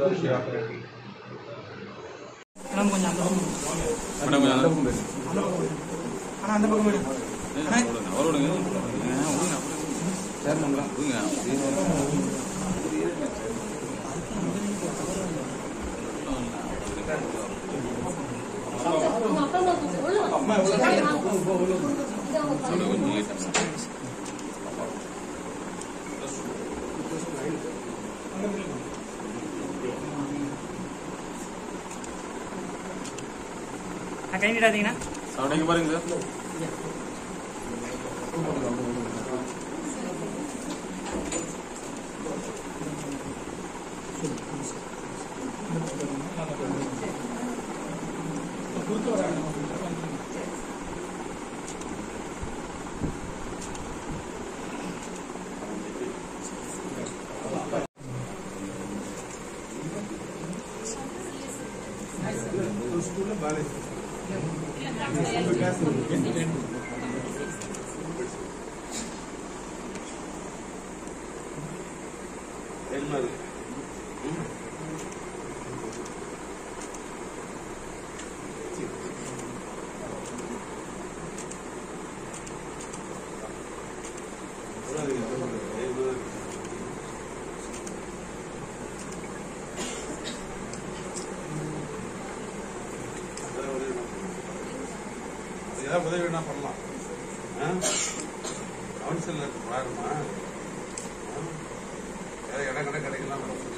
Madam கொஞ்சம் அந்த பக்கம் மேடம் கொஞ்சம் அந்த பக்கம் பேசு. அந்த பக்கம் போயிடுங்க. அண்ணா அந்த பக்கம் போயிடுங்க. அண்ணா விடுங்க, அவரை விடுங்க. விடுங்க, விடுங்க, சேர்மங்களா? விடுங்க. சொல்லுங்க, கொஞ்சம் லேட்டா. அண்ணா, கை நீட்டாதீங்கண்ணா சாப்பிட்டீங்க பாருங்க சார் ஏதாவது உதவி வேணா பண்ணலாம் கவுன்சிலர் பாருமா ஏதாவது இடம் கடை கிடைக்கலாம்